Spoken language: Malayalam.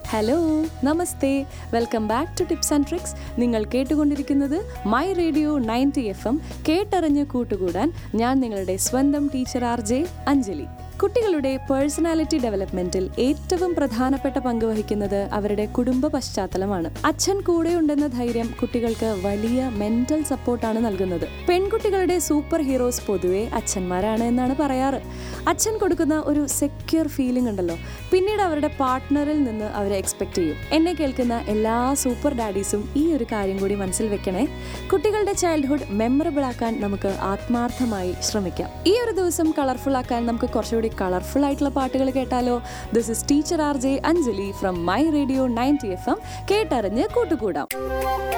ഹലോ നമസ്തേ welcome back to tips and tricks നിങ്ങൾ കേട്ടുകൊണ്ടിരിക്കുന്നത് my radio ninety F M കേട്ടറിഞ്ഞ് കൂട്ടുകൂടാൻ ഞാൻ നിങ്ങളുടെ സ്വന്തം ടീച്ചർ ആർ ജെ അഞ്ജലി കുട്ടികളുടെ പേഴ്സണാലിറ്റി ഡെവലപ്മെന്റിൽ ഏറ്റവും പ്രധാനപ്പെട്ട പങ്ക് വഹിക്കുന്നത് അവരുടെ കുടുംബ പശ്ചാത്തലമാണ് അച്ഛൻ കൂടെയുണ്ടെന്ന ധൈര്യം കുട്ടികൾക്ക് വലിയ മെന്റൽ സപ്പോർട്ടാണ് നൽകുന്നത് പെൺകുട്ടികളുടെ സൂപ്പർ ഹീറോസ് പൊതുവെ അച്ഛന്മാരാണ് എന്നാണ് പറയാറ് അച്ഛൻ കൊടുക്കുന്ന ഒരു സെക്യൂർ ഫീലിംഗ് ഉണ്ടല്ലോ പിന്നീട് അവരുടെ പാർട്ട്ണറിൽ നിന്ന് അവരെ എക്സ്പെക്ട് ചെയ്യും എന്നെ കേൾക്കുന്ന എല്ലാ സൂപ്പർ ഡാഡീസും ഈ ഒരു കാര്യം കൂടി മനസ്സിൽ വെക്കണേ കുട്ടികളുടെ ചൈൽഡ്ഹുഡ് മെമ്മറബിൾ ആക്കാൻ നമുക്ക് ആത്മാർത്ഥമായി ശ്രമിക്കാം ഈ ഒരു ദിവസം കളർഫുൾ ആക്കാൻ നമുക്ക് കുറച്ചുകൂടി കളർഫുൾ ആയിട്ടുള്ള പാട്ടുകൾ കേട്ടാലോ this is teacher R J Anjali from my radio ninety F M കേട്ടറിഞ്ഞ് കൂട്ടുകൂടാം